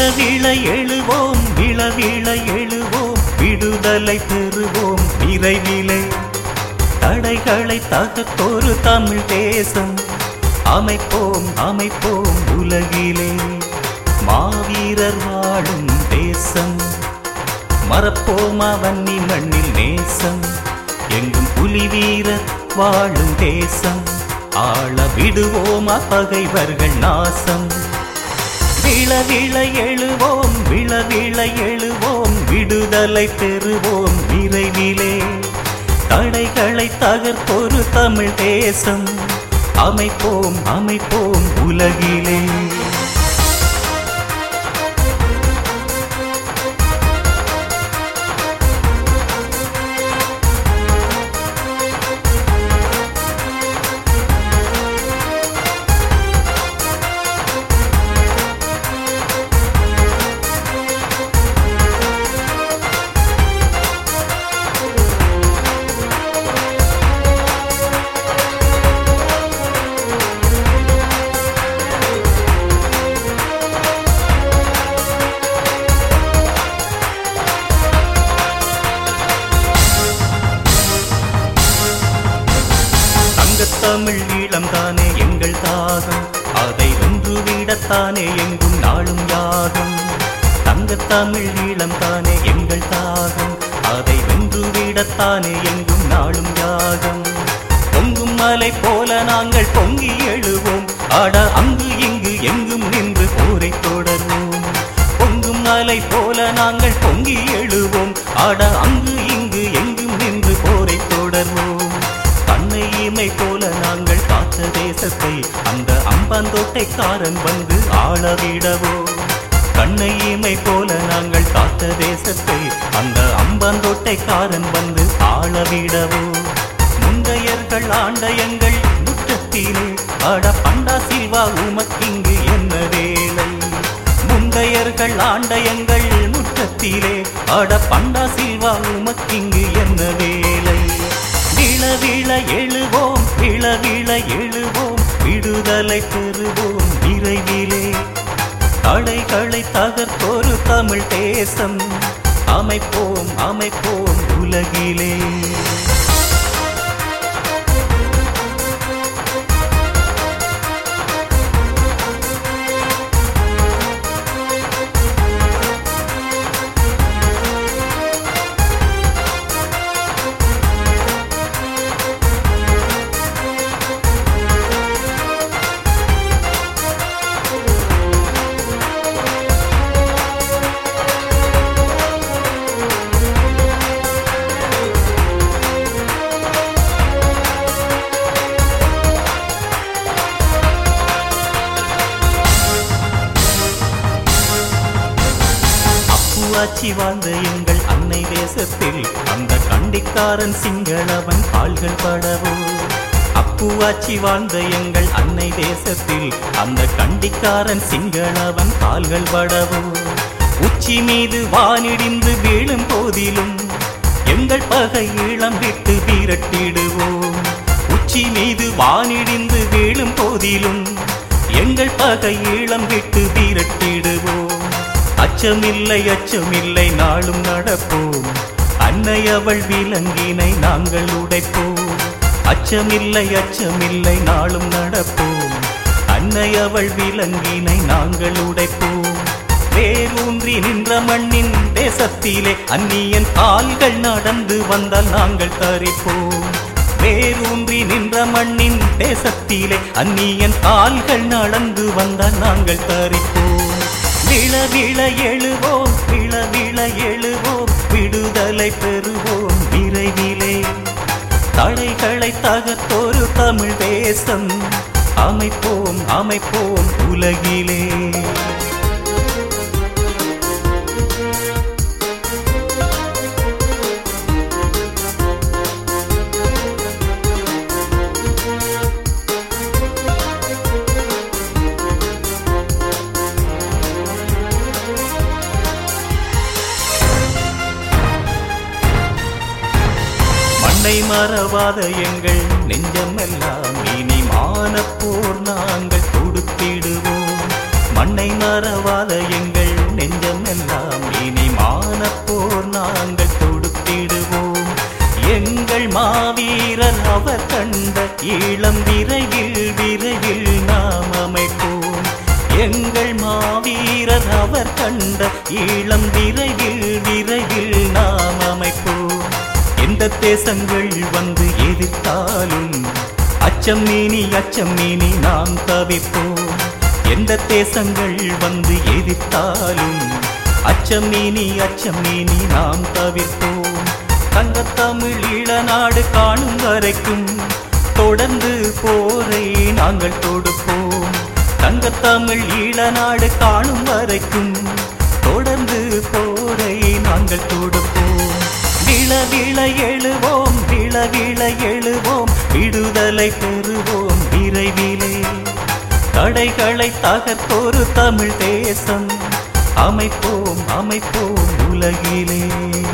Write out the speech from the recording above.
விழ எழுவோம் விழ விழ எழுவோம் விடுதலை பெறுவோம் விரைவிலே தடைகளை தகர்த்தொரு தமிழ் தேசம் அமைப்போம் அமைப்போம் உலகிலே மாவீரர் வாழும் தேசம் மறப்போமா வன்னி மண்ணில் நேசம் எங்கும் புலி வீரர் வாழும் தேசம் ஆள விடுவோமா பகைவர்கள் நாசம் விழ விழ எழுவோம் விழ விழ எழுவோம் விடுதலை பெறுவோம் விரைவிலே தடைகளை தகர்த்தொரு தமிழ் தேசம் அமைப்போம் அமைப்போம் உலகிலே தங்கத்தமிழ் ஈழம் தானே எங்கள் தாகம் அதை வென்று விடத்தானே எங்கும் நாளும் யாகம் தங்கத்தமிழ் ஈழம் தானே எங்கள் தாகம் அதை வென்று விடத்தானே எங்கும் நாளும் யாகம் பொங்கும் மலை போல நாங்கள் பொங்கி எழுவோம் ஆட அங்கு இங்கு எங்கும் நின்று போரை தொடர்வோம் பொங்கும் மலை போல நாங்கள் பொங்கி எழுவோம் ஆட அங்கு இங்கு எங்கும் நின்று போரை தொடர்வோம் கண்ணை இமை போல நாங்கள் காத்த தேசத்தை அந்த அம்பாந்தோட்டைக்காரன் வந்து ஆளவிடவோ கண்ணை இமை போல நாங்கள் காத்த தேசத்தை அந்த அம்பாந்தோட்டைக்காரன் வந்து ஆளவிடவோ முந்தையர்கள் ஆண்ட எங்கள் முற்றத்திலே அட பண்டா சில்வா உமக்கிங்கு என்ன வேலை முந்தையர்கள் ஆண்ட எங்கள் முற்றத்திலே அட பண்டா சில்வா உமக்கிங்கு என்ன வேலை விழ விழ எழுவோம் விழ விழ எழுவோம் விடுதலை பெறுவோம் விரைவிலே தடைகளை தகர்த்தொரு தமிழ் தேசம் அமைப்போம் அமைப்போம் உலகிலே அப்புவாச்சி வாழ்ந்த எங்கள் அன்னை தேசத்தில் அந்த கண்டிக்காரன் சிங்களவன் கால்கள் படவோ அப்புவாச்சி வாழ்ந்த எங்கள் அன்னை தேசத்தில் அந்த கண்டிக்காரன் சிங்களவன் கால்கள் படவோ உச்சி மீது வானிடிந்து வீழும் போதிலும் எங்கள் பகை இளம் விட்டு விரட்டிடுவோம் உச்சி மீது வானிடிந்து வீழும் போதிலும் எங்கள் பகை இளம் விட்டு விரட்டிடுவோம் அச்சமில்லை அச்சமில்லை நாளும் நடப்போம் அன்னை அவள் விலங்கினை நாங்கள் உடைப்போம் அச்சமில்லை அச்சமில்லை நாளும் நடப்போம் அன்னை அவள் விலங்கினை நாங்கள் உடைப்போம் வேரூன்றி நின்ற மண்ணின் தேசத்திலே அந்நியன் கால்கள் நடந்து வந்தால் நாங்கள் தரிப்போம் வேரூன்றி நின்ற மண்ணின் தேசத்திலே அந்நியன் கால்கள் நடந்து வந்தால் நாங்கள் தரிப்போம் விழ விழ எழுவோம் விழ விழ எழுவோம் விடுதலை பெறுவோம் விரைவிலே தடைகளை தகர்த்தொரு தமிழ் தேசம் அமைப்போம் அமைப்போம் உலகிலே மண்ணை மறவாத எங்கள் நெஞ்சமெல்லாம் இனி மானப்போர் நாங்கள் கொடுத்திடுவோம் மண்ணை மறவாத எங்கள் நெஞ்சமெல்லாம் இனி மானப்போர் நாங்கள் தொடுத்திடுவோம் எங்கள் மாவீரர் அவர் கண்ட இளம் விரைவில் விரைவில் நாம் அமைப்போம் எங்கள் மாவீரர் அவர் கண்ட இளம் விரைவில் விரைவில் நாம் அமைப்போம் எந்த தேசங்கள் வந்து எதிர்த்தாலும் அச்சம் நீனி அச்சம் நீனி நாம் தவிப்போம் எந்த தேசங்கள் வந்து எதிர்த்தாலும் அச்சம் நீனி அச்சம் நீனி நாம் தவிர்ப்போம் தங்கத்தமிழ் ஈழநாடு காணும் வரைக்கும் தொடர்ந்து போரை நாங்கள் தொடுப்போம் தங்கத்தமிழ் ஈழநாடு காணும் வரைக்கும் தொடர்ந்து போரை நாங்கள் தொடுப்போம் விள விள எழுவோம் விள விள எழுவோம் விடுதலை பெறுவோம் விரைவிலே தடைகளை தகர்த்தொரு தமிழ் தேசம் அமைப்போம் அமைப்போம் உலகிலே